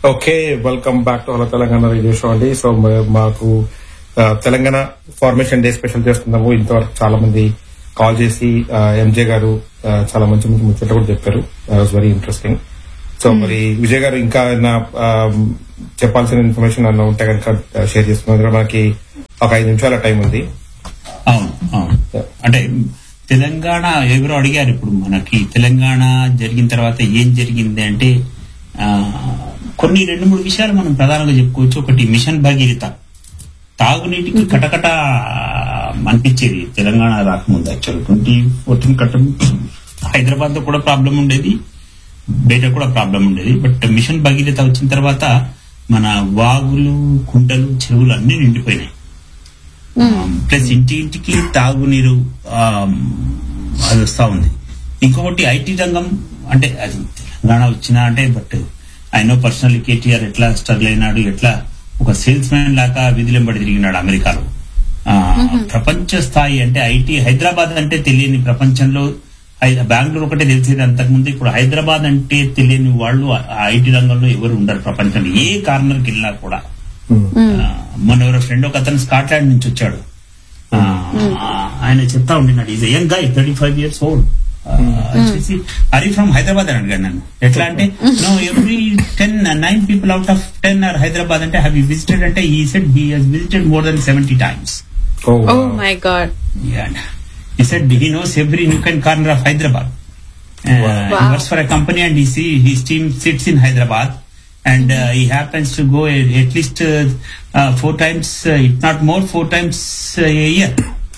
Okay welcome back to hello Telangana radio show అండి so మ- మాకు ఆ, తెలంగాణ ఫార్మేషన్ డే స్పెషల్ చేస్తున్నాము ఇంతవరకు చాలా మంది కాల్ చేసి ఎంజే గారు ఆ, చాలా మంచి మంచి ముచ్చట కూడా చెప్పారు వాజ్ వెరీ ఇంట్రెస్టింగ్ సో మరి విజయ్ గారు ఇంకా ఏమైనా, ఆ, చెప్పాల్సిన ఇన్ఫర్మేషన్ అన్న ఉంటే కనుక షేర్ చేసుకున్నాం ఎందుకంటే మనకి ఒక ఐదు నిమిషాల టైం ఉంది అవును అవును అంటే తెలంగాణ ఎవరో అడిగారు ఇప్పుడు మనకి తెలంగాణ జరిగిన తర్వాత ఏం జరిగింది అంటే ఆ, కొన్ని రెండు మూడు విషయాలు మనం ప్రధానంగా చెప్పుకోవచ్చు ఒకటి మిషన్ భగీరథ తాగునీటికి కటకట అనిపించేది తెలంగాణ రాకముందు యాక్చువల్ ట్వంటీ ఫోర్టీన్ కట్ట హైదరాబాద్ లో కూడా ప్రాబ్లం ఉండేది బయట కూడా ప్రాబ్లం ఉండేది బట్ మిషన్ భగీరథ వచ్చిన తర్వాత మన వాగులు కుంటలు చెరువులు అన్ని నిండిపోయినాయి ప్లస్ ఇంటి ఇంటికి తాగునీరు ఆమ్, అది వస్తా ఉంది ఇంకొకటి ఐటీ రంగం అంటే అది తెలంగాణ వచ్చినా అంటే but I know personal KTR ఎట్లా స్ట్రగుల్ అయినాడు ఎట్లా ఒక సేల్స్ మ్యాన్ లాగా విధులెంబడి తిరిగినాడు అమెరికాలో ఆ, ప్రపంచ స్థాయి అంటే ఐటీ హైదరాబాద్ అంటే తెలియని ప్రపంచంలో హై- బెంగళూరు ఒకటే తెలిసేది అంతకుముందు ఇప్పుడు హైదరాబాద్ అంటే తెలియని వాళ్ళు ఆ ఐటీ రంగంలో ఎవరు ఉండరు ప్రపంచంలో ఏ కార్నర్కి వెళ్ళినా కూడా ఆ, మన ఎవరో ఫ్రెండ్ ఒక అతను స్కాట్లాండ్ నుంచి వచ్చాడు ఆ, ఆయన చెప్తా ఉండినాడు is young guy thirty five years old వచ్చేసి హరి ఫ్రమ్ హైదరాబాద్ అని అడిగాడు నన్ను ఎట్లా అంటే no every ten nine people out of ten are Hyderabad అంటే హ్యావ్ విజిటెడ్ అంటే ఈ set he has visited more than seventy times oh Oh my god. Yeah. He said he knows every nook and corner of Hyderabad. Uh, Wow. He Wow. works for a company and he see, his team sits in Hyderabad. And uh, he happens to go a, at least uh, uh, four times, uh, if not more, four times uh, a year.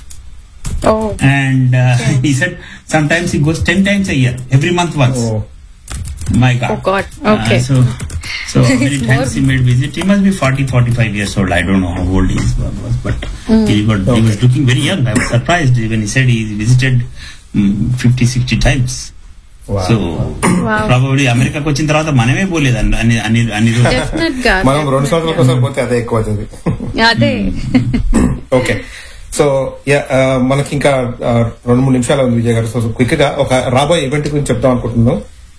Oh. And uh, he said sometimes he goes ten times a year, every month once. Oh My God. Oh God. Uh, Okay. so, so how many It's times he more- made visit? He must be 40, 45 years old. I don't know how old he is, was, but he, got, he was looking very young. I was surprised when he said he visited um, 50, 60 times. Wow. So Wow. Probably అమెరికాకి వచ్చిన తర్వాత మనమే పోలేదు అన్ని అన్ని అన్ని అన్ని రోజులు Definite గా. మనం రెండు సంవత్సరాల కోసం పోతే అదే ఎక్కువ అవుతుంది అదే ఓకే సో యా మనకి ఇంకా ఆ, రెండు మూడు నిమిషాలు ఉంది విజయ్ గారు సో క్విక్ గా ఒక రాబోయే ఈవెంట్ గురించి చెప్దాం అనుకుంటున్నాను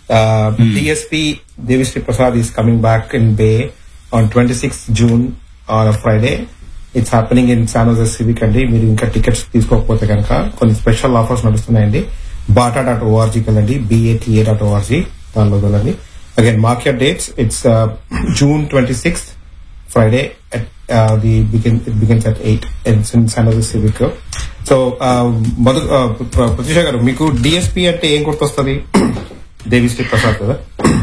DSP Devi Sri Prasad is coming back in Bay on twenty six June on Friday it's happening in San Jose civic అండి మీరు ఇంకా టికెట్స్ తీసుకోకపోతే కనుక కొన్ని స్పెషల్ ఆఫర్స్ నడుస్తున్నాయండి బాటా డాట్ ఓఆర్జీకి వెళ్ళండి బిఏటిఏ డాట్ ఓఆర్జీ దానిలో వెళ్ళండి again market dates it's June twenty sixth Friday at uh, the begin it begins at eight in San San Jose Civic. So Madhu Prathyusha garu మీకు డిఎస్పి అంటే ఏం గుర్తొస్తుంది దేవిశ్రీ ప్రసాద్ కదా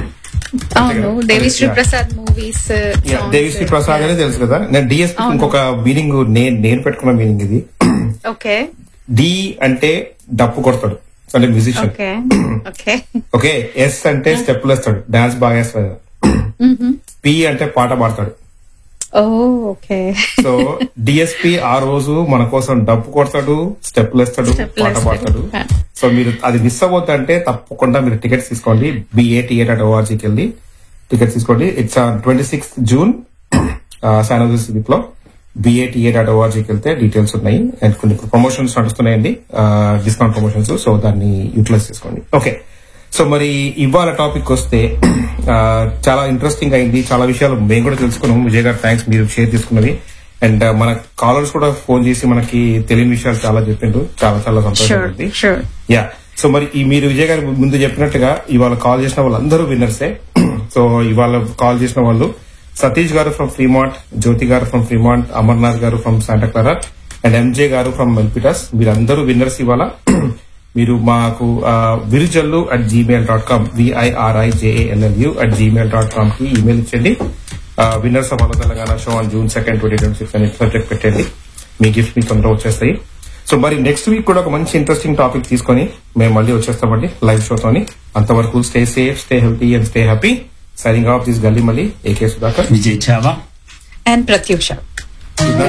అవును Devi Sri Yeah. Prasad movies Yeah, Devi Sri Prasad అనేది తెలుసు కదా నేను డిఎస్పి అవును. ఇంకొక మీనింగ్ నేను నేను పెట్టుకున్న మీనింగ్ ఇది ఓకే డి అంటే డప్పు కొడతాడు అంటే musician okay okay okay yes అంటే స్టెప్లు వేస్తాడు డాన్స్ బాగా వేస్తాడు పి అంటే పాట పాడతాడు ఓ ఓకే సో డిఎస్పి ఆ రోజు మన కోసం డబ్బు కొడతాడు స్టెప్లు వేస్తాడు Step పాట వేస్తాడు. పాడతాడు సో మీరు అది మిస్ అవ్వద్దంటే తప్పకుండా మీరు టికెట్స్ తీసుకోండి బిఏటిఏ డాట్ ఓఆర్జీకి వెళ్ళి టికెట్స్ తీసుకోండి it's twenty sixth June San Jose Civic లో బిఏటిఏ డాట్ ఓఆర్జీకి వెళ్తే డీటెయిల్స్ ఉన్నాయి అండ్ కొన్ని ప్రమోషన్స్ నడుస్తున్నాయండి డిస్కౌంట్ ప్రమోషన్స్ సో దాన్ని యూటిలైజ్ చేసుకోండి ఓకే సో మరి ఇవాళ టాపిక్ వస్తే ఆ, చాలా ఇంట్రెస్టింగ్ అయింది చాలా విషయాలు మేము కూడా తెలుసుకున్నాం విజయ్ గారు థ్యాంక్స్ మీరు షేర్ చేసుకున్నవి అండ్ మన కాలర్స్ కూడా ఫోన్ చేసి మనకి తెలియని విషయాలు చాలా చెప్పిండ్రు చాలా చాలా సంతోషం షూర్ ఉంది షూర్ యా సో మరి ఈ మీరు విజయ్ గారు ముందు చెప్పినట్టుగా ఇవాళ కాల్ చేసిన వాళ్ళందరూ విన్నర్సే సో ఇవాళ కాల్ చేసిన వాళ్ళు సతీష్ గారు ఫ్రమ్ ఫ్రీమాంట్ జ్యోతి గారు ఫ్రమ్ ఫ్రీమాంట్ అమర్నాథ్ గారు ఫ్రమ్ శాంటక్లారా అండ్ ఎంజే గారు ఫ్రమ్ మెల్పిటాస్ మీరందరూ విన్నర్స్ ఇవాళ మీరు మాకు Virujallu at Gmail dot com VIRIJALLU at Gmail dot com కి ఈమెయిల్ ఇచ్చండి winners of Telangana show on June second twenty twenty six అని సబ్జెక్ట్ పెట్టండి మీ గిఫ్ట్ మీకు తొందరగా వచ్చేస్తాయి సో మరి నెక్స్ట్ వీక్ కూడా ఒక మంచి ఇంట్రెస్టింగ్ టాపిక్ తీసుకొని మేము మళ్ళీ వచ్చేస్తామండి లైవ్ షోతోని అంతవరకు stay safe stay healthy and stay happy signing off this గల్లీ మళ్ళీ ఏకే సుధాకర్ విజయ్ చావా అండ్ ప్రత్యూష Good night.